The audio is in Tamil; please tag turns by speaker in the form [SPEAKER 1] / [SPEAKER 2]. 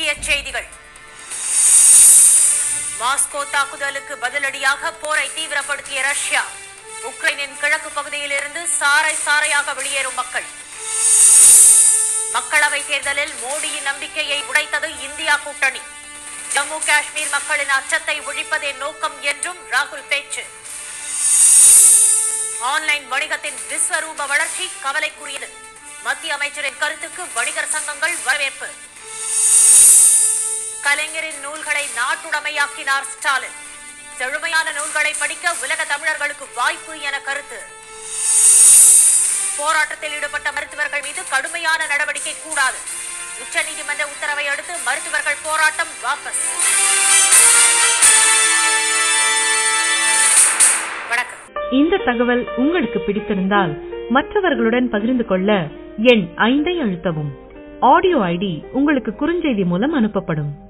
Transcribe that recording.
[SPEAKER 1] முக்கிய செய்திகள் மாஸ்கோ தாக்குதலுக்கு பதிலடியாக போரை தீவிரப்படுத்திய ரஷ்யா உக்ரைனின் கிழக்கு பகுதியிலிருந்து சாறை சாறையாக வெளியேறும் மக்கள் மக்களவை தேர்தலில் மோடியின் நம்பிக்கையை உடைத்தது இந்தியா கூட்டணி ஜம்மு காஷ்மீர் மக்களின் அச்சத்தை ஒழிப்பதே நோக்கம் என்றும் ராகுல் பேச்சு ஆன்லைன் வணிகத்தின் விஸ்வரூப வளர்ச்சி கவலைக்குரியது மத்திய அமைச்சரின் கருத்துக்கு வணிகர் சங்கங்கள் வரவேற்பு கலைஞரின் நூல்களை நாட்டுடைமையாக்கினார் ஸ்டாலின் செழுமையான நூல்களை படிக்க உலக தமிழர்களுக்கு வாய்ப்பு என கருத்து போராட்டத்தில் ஈடுபட்ட மருத்துவர்கள் மீது கடுமையான நடவடிக்கை கூடாது உச்சநீதிமன்ற உத்தரவை அடுத்து மருத்துவர்கள் போராட்டம் வாபஸ் வணக்கம்
[SPEAKER 2] இந்த தகவல் உங்களுக்கு பிடித்திருந்தால் மற்றவர்களுடன் பகிர்ந்து கொள்ள எண் ஐந்தை அழுத்தவும் ஆடியோ ஐடி உங்களுக்கு குறுஞ்செய்தி மூலம் அனுப்பப்படும்